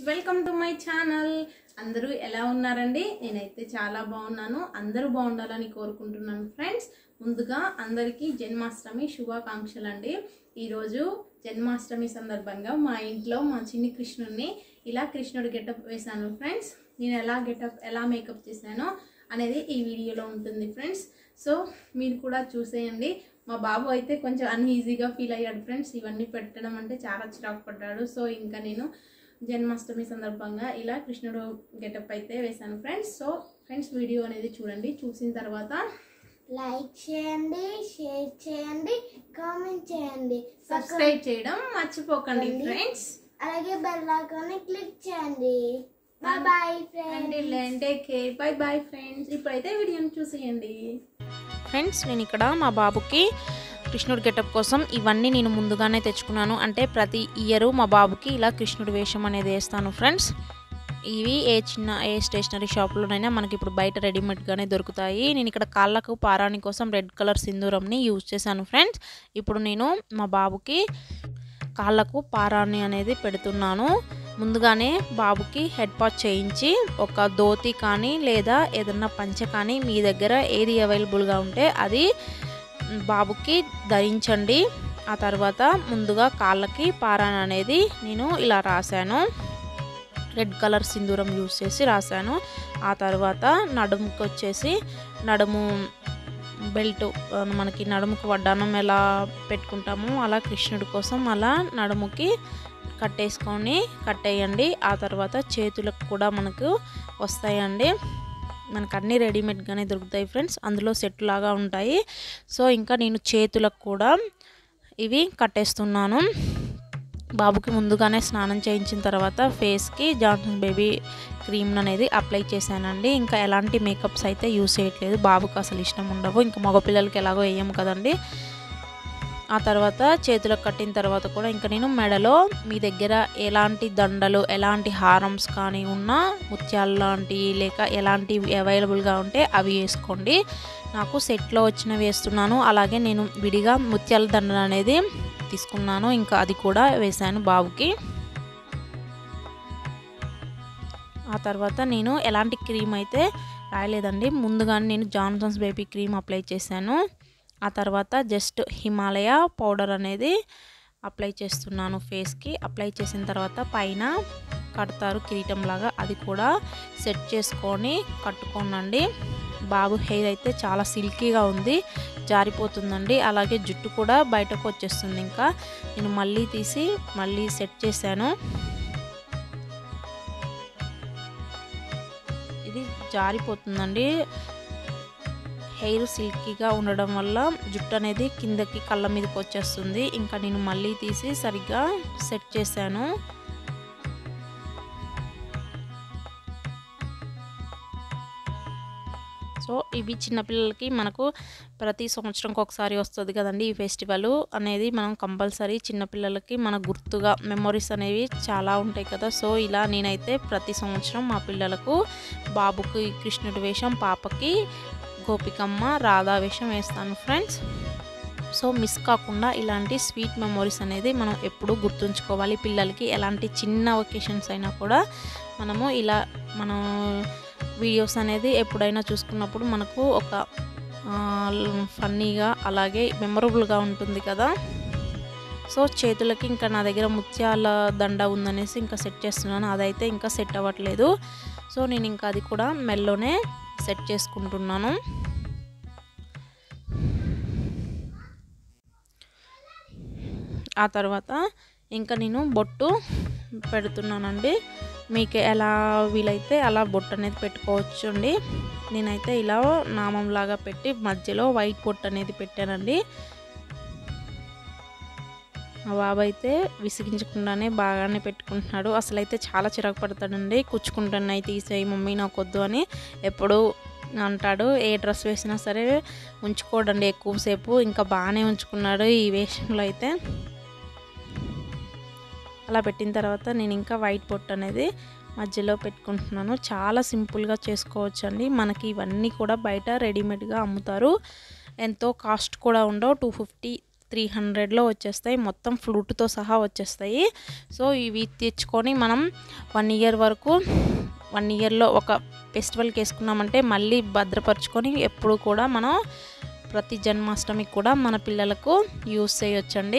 Welcome to my channel అందరూ ఎలా ఉన్నారండి నేనైతే చాలా బాగున్నాను అందరూ బాగుండాలని కోరుకుంటున్నాను ఫ్రెండ్స్ ముందుగా అందరికీ జన్మాష్టమి శుభాకాంక్షలు అండి ఈరోజు జన్మాష్టమి సందర్భంగా మా ఇంట్లో మా చిన్ని కృష్ణుడిని ఇలా కృష్ణుడు గెటప్ వేశాను ఫ్రెండ్స్ నేను ఎలా గెటప్ ఎలా మేకప్ చేశానో అనేది ఈ వీడియోలో ఉంటుంది ఫ్రెండ్స్ సో మీరు కూడా చూసేయండి మా బాబు అయితే కొంచెం అన్ఈజీగా ఫీల్ అయ్యాడు ఫ్రెండ్స్ ఇవన్నీ పెట్టడం అంటే చాలా చిరాకు పడ్డాడు సో ఇంకా నేను జన్మాష్టమి సందర్భంగా ఇలా కృష్ణుడు గెటప్ అయితే వేశాను ఫ్రెండ్స్ సో ఫ్రెండ్స్ వీడియో అనేది చూడండి చూసిన తర్వాత లైక్ చేయండి షేర్ చేయండి కామెంట్ చేయండి పక్కన- సబ్స్క్రైబ్ చేయడం మర్చిపోకండి అండి. ఫ్రెండ్స్ అలాగే బెల్ ఐకాన్ క్లిక్ చేయండి bye bye friends and take care bye bye friends ఇప్పుడైతే వీడియోని చూసేయండి ఫ్రెండ్స్ నేను ఇక్కడ మా బాబుకి కృష్ణుడి గెటప్ కోసం ఇవన్నీ నేను ముందుగానే తెచ్చుకున్నాను అంటే ప్రతి ఇయర్ మా బాబుకి ఇలా కృష్ణుడి వేషం అనేది వేస్తాను ఫ్రెండ్స్ ఇవి ఏ చిన్న ఏ స్టేషనరీ షాప్లోనైనా మనకి ఇప్పుడు బయట రెడీమేడ్గానే దొరుకుతాయి నేను ఇక్కడ కాళ్ళకు పారాణి కోసం రెడ్ కలర్ సింధూరంని యూజ్ చేశాను ఫ్రెండ్స్ ఇప్పుడు నేను మా బాబుకి కాళ్ళకు పారాణి అనేది పెడుతున్నాను ముందుగానే బాబుకి హెడ్ పాచ్ చేయించి ఒక ధోతి కానీ లేదా ఏదన్నా పంచ కానీ మీ దగ్గర ఏది అవైలబుల్గా ఉంటే అది బాబుకి ధరించండి ఆ తర్వాత ముందుగా కాళ్ళకి పారాన్ అనేది నేను ఇలా రాశాను రెడ్ కలర్ సింధూరం యూస్ చేసి రాశాను ఆ తర్వాత నడుముకి వచ్చేసి నడుము బెల్ట్ ఆ, మనకి నడుముకి వడ్డానం ఎలా పెట్టుకుంటామో అలా కృష్ణుడి కోసం అలా నడుముకి కట్టేసుకొని కట్టేయండి ఆ తర్వాత చేతులకు కూడా మనకు వస్తాయండి మనకు అన్నీ రెడీమేడ్గానే దొరుకుతాయి ఫ్రెండ్స్ అందులో సెట్ లాగా ఉంటాయి సో ఇంకా నేను చేతులకు కూడా ఇవి కట్టేస్తున్నాను బాబుకి ముందుగానే స్నానం చేయించిన తర్వాత ఫేస్కి జాన్సన్ బేబీ క్రీమ్ అనేది అప్లై చేశానండి ఇంకా ఎలాంటి మేకప్స్ అయితే యూస్ చేయట్లేదు బాబుకి అసలు ఇష్టం ఉండవు ఇంకా మగపిల్లలకి ఎలాగో వేయము కదండి ఆ తర్వాత చేతులకు కట్టిన తర్వాత కూడా ఇంకా నేను మెడలో మీ దగ్గర ఎలాంటి దండలు ఎలాంటి హారమ్స్ కానీ ఉన్నా ముత్యాలు లాంటివి లేక ఎలాంటివి అవైలబుల్గా ఉంటే అవి వేసుకోండి నాకు సెట్లో వచ్చినవి వేస్తున్నాను అలాగే నేను విడిగా ముత్యాల దండలు అనేది తీసుకున్నాను ఇంకా అది కూడా వేశాను బాబుకి ఆ తర్వాత నేను ఎలాంటి క్రీమ్ అయితే రాయలేదండి ముందుగానే నేను జాన్సన్స్ బేబీ క్రీమ్ అప్లై చేశాను ఆ తర్వాత జస్ట్ హిమాలయ పౌడర్ అనేది అప్లై చేస్తున్నాను ఫేస్కి అప్లై చేసిన తర్వాత పైన కడతారు కిరీటం లాగా అది కూడా సెట్ చేసుకొని కట్టుకోనండి బాబు హెయిర్ అయితే చాలా సిల్కీగా ఉంది జారిపోతుందండి అలాగే జుట్టు కూడా బయటకు వచ్చేస్తుంది ఇంకా నేను మళ్ళీ తీసి మళ్ళీ సెట్ చేశాను ఇది జారిపోతుందండి హెయిర్ సిల్కీగా ఉండడం వల్ల జుట్టు అనేది కిందకి కళ్ళ మీదకి వచ్చేస్తుంది ఇంకా నేను మళ్ళీ తీసి సరిగ్గా సెట్ చేశాను సో ఇవి చిన్నపిల్లలకి మనకు ప్రతి సంవత్సరంకి ఒకసారి వస్తుంది కదండి ఈ ఫెస్టివల్ అనేది మనం కంపల్సరీ చిన్నపిల్లలకి మన గుర్తుగా మెమొరీస్ అనేవి చాలా ఉంటాయి కదా సో ఇలా నేనైతే ప్రతి సంవత్సరం మా పిల్లలకు బాబుకి కృష్ణుడి వేషం పాపకి గోపికమ్మ రాధా వేషం వేస్తాను ఫ్రెండ్స్ సో మిస్ కాకుండా ఇలాంటి స్వీట్ మెమొరీస్ అనేది మనం ఎప్పుడూ గుర్తుంచుకోవాలి పిల్లలకి ఎలాంటి చిన్న ఒకేషన్స్ అయినా కూడా మనము ఇలా మనం వీడియోస్ అనేది ఎప్పుడైనా చూసుకున్నప్పుడు మనకు ఒక ఫన్నీగా అలాగే మెమొరబుల్గా ఉంటుంది కదా సో చేతులకి ఇంకా నా దగ్గర ముత్యాల దండ ఉందనేసి ఇంకా సెట్ చేస్తున్నాను అదైతే ఇంకా సెట్ అవ్వట్లేదు సో నేను ఇంకా అది కూడా మెల్లోనే సెట్ చేసుకుంటున్నాను ఆ తర్వాత ఇంకా నేను బొట్టు పెడుతున్నానండి మీకు ఎలా వీలైతే అలా బొట్టు అనేది పెట్టుకోవచ్చు అండి నేనైతే ఇలా నామంలాగా పెట్టి మధ్యలో వైట్ బొట్టు అనేది పెట్టానండి మా బాబు అయితే విసిగించకుండానే బాగానే పెట్టుకుంటున్నాడు అసలు అయితే చాలా చిరాకు పడతాడండి కూర్చుకుంటున్నాయి తీసేయి మమ్మీ నాకు వద్దు అని ఎప్పుడు అంటాడు ఏ డ్రెస్ వేసినా సరే ఉంచుకోడండి ఎక్కువసేపు ఇంకా బాగానే ఉంచుకున్నాడు ఈ వేషంలో అయితే అలా పెట్టిన తర్వాత నేను ఇంకా వైట్ పొట్టు అనేది మధ్యలో పెట్టుకుంటున్నాను చాలా సింపుల్గా చేసుకోవచ్చు అండి మనకి ఇవన్నీ కూడా బయట రెడీమేడ్గా అమ్ముతారు ఎంతో కాస్ట్ కూడా ఉండవు టూ ఫిఫ్టీ త్రీ హండ్రెడ్లో వచ్చేస్తాయి మొత్తం ఫ్లూట్తో సహా వచ్చేస్తాయి సో ఇవి తెచ్చుకొని మనం వన్ ఇయర్ వరకు వన్ ఇయర్లో ఒక ఫెస్టివల్కి వేసుకున్నామంటే మళ్ళీ భద్రపరుచుకొని ఎప్పుడు కూడా మనం ప్రతి జన్మాష్టమికి కూడా మన పిల్లలకు యూస్ చేయొచ్చండి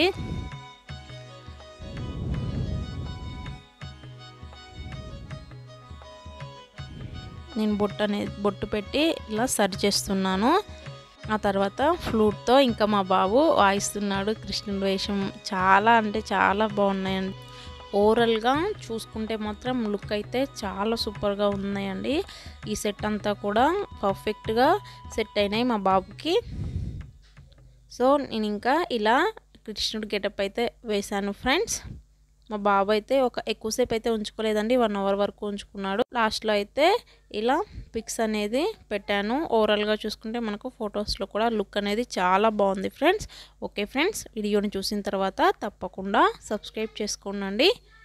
నేను బొట్టు అనేది బొట్టు పెట్టి ఇలా సరి చేస్తున్నాను ఆ తర్వాత ఫ్లూట్తో ఇంకా మా బాబు వాయిస్తున్నాడు కృష్ణుడి వేషం చాలా అంటే చాలా బాగున్నాయండి ఓవరాల్గా చూసుకుంటే మాత్రం లుక్ అయితే చాలా సూపర్గా ఉన్నాయండి ఈ సెట్ అంతా కూడా పర్ఫెక్ట్గా సెట్ అయినాయి మా బాబుకి సో నేను ఇంకా ఇలా కృష్ణుడి గెటప్ అయితే వేశాను ఫ్రెండ్స్ మా బాబు అయితే ఒక ఎక్కువసేపు అయితే ఉంచుకోలేదండి వన్ అవర్ వరకు ఉంచుకున్నాడు లాస్ట్లో అయితే ఇలా పిక్స్ అనేది పెట్టాను ఓవరాల్గా చూసుకుంటే మనకు ఫొటోస్లో కూడా లుక్ అనేది చాలా బాగుంది ఫ్రెండ్స్ ఓకే ఫ్రెండ్స్ వీడియోని చూసిన తర్వాత తప్పకుండా సబ్స్క్రైబ్ చేసుకోండి